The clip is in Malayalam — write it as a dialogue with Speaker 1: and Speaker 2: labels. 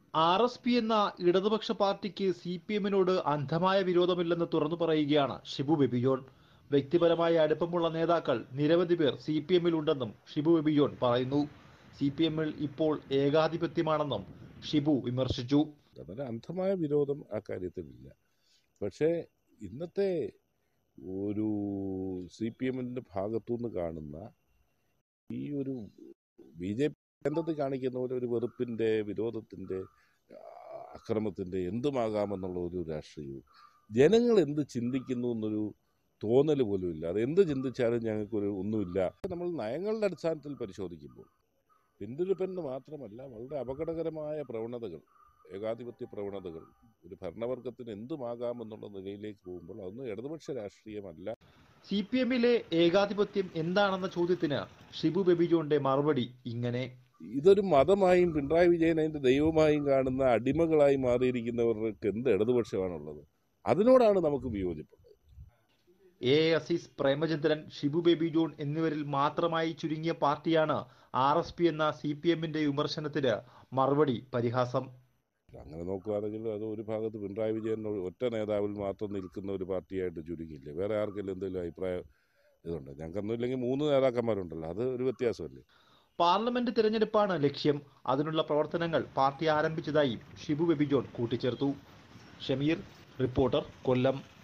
Speaker 1: ആർ എസ് പി എന്ന ഇടതുപക്ഷ പാർട്ടിക്ക് സി പി എമ്മിനോട് അന്ധമായ വിരോധമില്ലെന്ന് തുറന്നു പറയുകയാണ് ഷിബു ബേബി ജോൺ വ്യക്തിപരമായ അടുപ്പമുള്ള നേതാക്കൾ നിരവധി പേർ സി പി എമ്മിൽ ഉണ്ടെന്നും ഷിബു ബേബി ജോൺ പറയുന്നു സി പി എമ്മിൽ ഇപ്പോൾ ഏകാധിപത്യമാണെന്നും ഷിബു വിമർശിച്ചു
Speaker 2: അങ്ങനെ അന്ധമായ വിരോധം ആ കാര്യത്തിലില്ല പക്ഷേ ഇന്നത്തെ ഒരു സി പി എമ്മിൻ്റെ ഭാഗത്തുനിന്ന് കാണുന്ന ഈ ഒരു ബി ജെ പി കേന്ദ്രത്തിൽ കാണിക്കുന്ന പോലെ ഒരു വെറുപ്പിൻ്റെ വിരോധത്തിൻ്റെ അക്രമത്തിൻ്റെ എന്തുമാകാമെന്നുള്ള ഒരു രാഷ്ട്രീയവും ജനങ്ങൾ എന്ത് ചിന്തിക്കുന്നു എന്നൊരു തോന്നൽ പോലും ഇല്ല അത് എന്ത് ചിന്തിച്ചാലും ഞങ്ങൾക്കൊരു ഒന്നുമില്ല നമ്മൾ നയങ്ങളുടെ അടിസ്ഥാനത്തിൽ പരിശോധിക്കുമ്പോൾ പിന്തുണപ്പെന്ന് മാത്രമല്ല വളരെ അപകടകരമായ പ്രവണതകൾ ഏകാധിപത്യ പ്രവണതകൾ ഒരു ഭരണവർഗത്തിന് എന്തുമാകാമെന്നുള്ള നിലയിലേക്ക് പോകുമ്പോൾ അതൊന്നും ഇടതുപക്ഷ രാഷ്ട്രീയമല്ല
Speaker 1: സി പി എമ്മിലെ ഏകാധിപത്യം എന്താണെന്ന ചോദ്യത്തിന് ഷിബു ബേബി ജോണിന്റെ മറുപടി ഇങ്ങനെ
Speaker 2: ഇതൊരു മതമായും പിണറായി വിജയൻ അതിൻ്റെ ദൈവമായും കാണുന്ന അടിമകളായി മാറിയിരിക്കുന്നവർക്ക് എന്ത് ഇടതുപക്ഷമാണുള്ളത് അതിനോടാണ് നമുക്ക് വിയോജിപ്പുള്ളത്
Speaker 1: A Azeez Premachandran Shibu Baby John എന്നിവരിൽ മാത്രമായി ചുരുങ്ങിയ പാർട്ടിയാണ് ആർ എസ് പി എന്ന സി പി എമ്മിന്റെ വിമർശനത്തിന് മറുപടി പരിഹാസം
Speaker 2: അങ്ങനെ നോക്കുകയാണെങ്കിൽ അത് ഒരു ഭാഗത്ത് പിണറായി വിജയൻ ഒറ്റ നേതാവിൽ മാത്രം നിൽക്കുന്ന ഒരു പാർട്ടിയായിട്ട് ചുരുങ്ങിയില്ലേ വേറെ ആർക്കെങ്കിലും എന്തെങ്കിലും അഭിപ്രായം ഇതുണ്ട് ഞങ്ങൾക്കൊന്നും ഇല്ലെങ്കിൽ മൂന്ന് നേതാക്കന്മാരുണ്ടല്ലോ അത് ഒരു വ്യത്യാസമല്ലേ
Speaker 1: പാർലമെന്റ് തിരഞ്ഞെടുപ്പാണ് ലക്ഷ്യം അതിനുള്ള പ്രവർത്തനങ്ങൾ പാർട്ടി ആരംഭിച്ചതായി ഷിബു ബേബി ജോൺ കൂട്ടിച്ചേർത്തു ഷമീർ റിപ്പോർട്ടർ കൊല്ലം